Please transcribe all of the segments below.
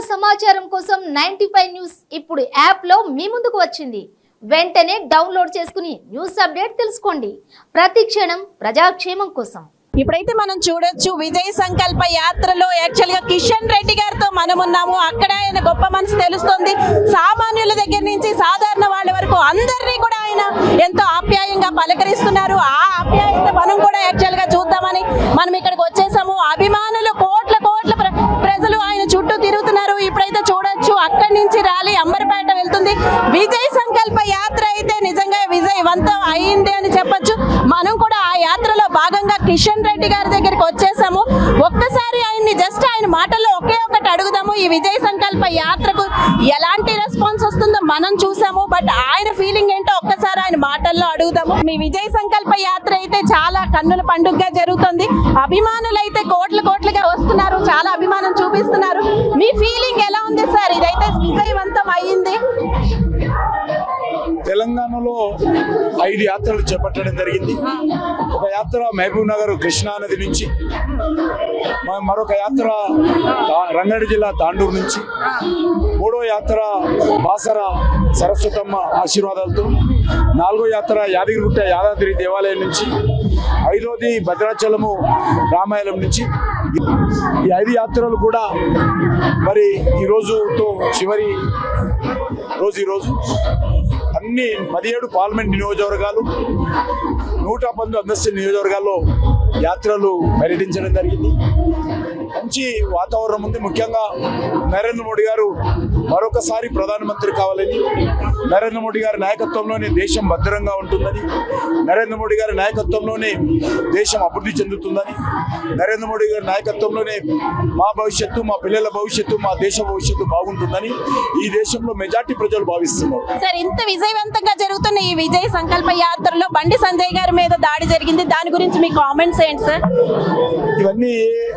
సమాచారం కోసం ninety news ఇప్పుడు యాప్ లో మీ ముందుకు వచ్చింది వెంటనే డౌన్లోడ్ చేసుకుని న్యూస్ అప్డేట్ తెలుసుకోండి ప్రతి క్షణం ప్రజాక్షేమం కోసం ఇప్పుడైతే మనం చూడొచ్చు విజయ్ సంకల్ప యాత్రలో యాక్చువల్ గా కిషన్ రెడ్డి గారితో మనం ఉన్నాము అక్కడ ఆయన గొప్ప మనసు తెలుస్తుంది సామాన్యుల దగ్గర నుంచి సాధారణ వాళ్ళ వరకు అందరినీ కూడా ఆయన ఎంతో ఆప్యాయంగా పలకరిస్తున్నారు ఆ ఆప్యాయత మనం కూడా యాక్చువల్ గా చూద్దామని మనం ఇక్కడికి వచ్చేసాము అభిమానులు కోట్ల కోట్ల ప్ర- ప్రజలు ఆయన చుట్టూ తిరుగుతున్నారు ఇప్పుడైతే చూడొచ్చు అక్కడి నుంచి ర్యాలీ అంబర్పేట వెళ్తుంది విజయ్ సంకల్ప యాత్ర అయితే నిజంగా విజయవంతం అయింది అని చెప్పొచ్చు మనం కూడా ఆ యాత్రలో భాగంగా కిషన్ రెడ్డి గారి దగ్గరికి వచ్చేసాము ఒక్కసారి ఆయన్ని జస్ట్ ఆయన మాటల్లో ఒకే ఒకటి అడుగుదాము ఈ విజయ్ సంకల్ప యాత్రకు ఎలాంటి రెస్పాన్స్ వస్తుందో మనం చూసాము బట్ ఆయన ఫీలింగ్ ఏంటో ఒక్కసారి ఆయన మాటల్లో అడుగుదాము మీ విజయ్ సంకల్ప యాత్ర అయితే చాలా కన్నుల పండుగగా జరుగుతుంది అభిమానులు అయితే కోట్ల కోట్లుగా వస్తున్నారు చాలా అభిమానం చూపిస్తున్నారు మీ ఫీలింగ్ ఎలా ఉంది సార్ ఇదైతే విజయవంతం అయ్యింది తెలంగాణలో ఐదు యాత్రలు చేపట్టడం జరిగింది ఒక యాత్ర మహబూబ్ నగర్ కృష్ణా నది నుంచి మ- మరొక యాత్ర తా- రంగారెడ్డి జిల్లా తాండూరు నుంచి మూడో యాత్ర బాసర సరస్వతమ్మ ఆశీర్వాదాలతో నాలుగో యాత్ర యాదగిరిగుట్ట యాదాద్రి దేవాలయం నుంచి ఐదోది భద్రాచలము రామాయణం నుంచి ఈ ఐదు యాత్రలు కూడా మరి ఈ రోజుతో చివరి రోజు ఈ రోజు అన్ని పదిహేడు పార్లమెంట్ నియోజకవర్గాలు నూట పంతొమ్మిది అందస్తు నియోజకవర్గాల్లో యాత్రలు పర్యటించడం జరిగింది మంచి వాతావరణం ఉంది ముఖ్యంగా నరేంద్ర మోడీ గారు మరొకసారి ప్రధానమంత్రి కావాలని నరేంద్ర మోడీ గారి నాయకత్వంలోనే దేశం భద్రంగా ఉంటుందని నరేంద్ర మోడీ గారి నాయకత్వంలోనే దేశం అభివృద్ధి చెందుతుందని నరేంద్ర మోడీ గారి నాయకత్వంలోనే మా భవిష్యత్తు మా పిల్లల భవిష్యత్తు మా దేశ భవిష్యత్తు బాగుంటుందని ఈ దేశంలో మెజార్టీ ప్రజలు భావిస్తున్నారు సార్ ఇంత విజయవంతంగా జరుగుతున్న ఈ విజయ్ సంకల్ప యాత్రలో బండి సంజయ్ గారి మీద దాడి జరిగింది దాని గురించి మీ కామెంట్స్ ఏంటి సార్ ఇవన్నీ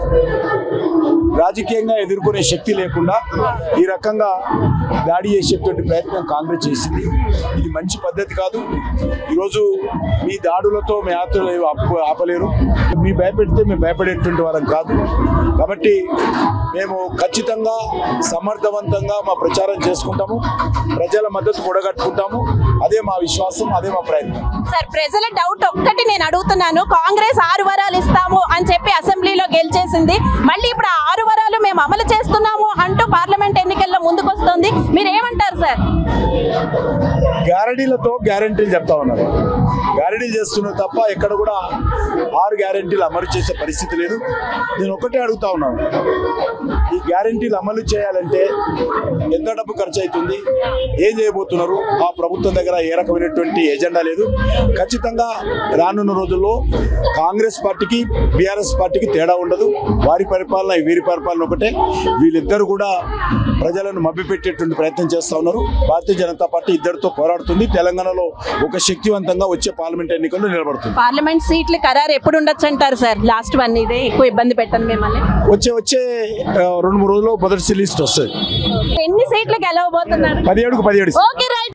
రాజకీయంగా ఎదుర్కొనే శక్తి లేకుండా ఈ రకంగా దాడి చేసేటువంటి ప్రయత్నం కాంగ్రెస్ చేసింది ఇది మంచి పద్ధతి కాదు ఈరోజు మీ దాడులతో మీ యాత్రలు ఏవి ఆపు- ఆపలేరు మీ భయపెడితే మేము భయపడేటువంటి వాళ్ళం కాదు కాబట్టి మేము ఖచ్చితంగా సమర్థవంతంగా మా ప్రచారం చేసుకుంటాము ప్రజల మద్దతు కూడగట్టుకుంటాము అదే మా విశ్వాసం అదే మా ప్రయత్నం సార్ ప్రజల డౌట్ ఒక్కటి నేను అడుగుతున్నాను కాంగ్రెస్ ఆరు వరాలు ఇస్తాము అని చెప్పి అసెంబ్లీలో గెలిచేసింది మళ్ళీ ఇప్పుడు ఆ ఆరు వరాలు మేము అమలు చేస్తున్నాము అంటూ పార్లమెంట్ ఎన్నికల్లో ముందుకొస్తుంది మీరు ఏమంటారు సార్ గ్యారంటీలతో గ్యారంటీలు చెప్తా ఉన్నారు గ్యారంటీలు చేస్తున్నారు తప్ప ఎక్కడ కూడా ఆరు గ్యారంటీలు అమలు చేసే పరిస్థితి లేదు నేను ఒకటే అడుగుతా ఉన్నాను ఈ గ్యారంటీలు అమలు చేయాలంటే ఎంత డబ్బు ఖర్చు అవుతుంది ఏం చేయబోతున్నారు ఆ ప్రభుత్వం దగ్గర ఏ రకమైనటువంటి ఎజెండా లేదు ఖచ్చితంగా రానున్న రోజుల్లో కాంగ్రెస్ పార్టీకి బీఆర్ఎస్ పార్టీకి తేడా ఉండదు వారి పరిపాలన వీరి పరిపాలన ఒకటే వీళ్ళిద్దరు కూడా ప్రజలను మభ్యపెట్టేటువంటి ప్రయత్నం చేస్తా ఉన్నారు భారతీయ జనతా పార్టీ ఇద్దరితో పోరాడుతుంది తెలంగాణలో ఒక శక్తివంతంగా వచ్చే పార్లమెంట్ ఎన్నికల్లో నిలబడుతుంది పార్లమెంట్ సీట్లు ఖరారు ఎప్పుడు ఉండొచ్చు అంటారు సార్ లాస్ట్ వన్ ఇదే ఎక్కువ ఇబ్బంది పెట్టండి మిమ్మల్ని వచ్చే వచ్చే ఆ, రెండు మూడు రోజుల్లో మొదటి లిస్ట్ వస్తుంది ఎన్ని సీట్లు గెలవబోతున్నారు పదిహేడుకు పదిహేడు ఓకే రైట్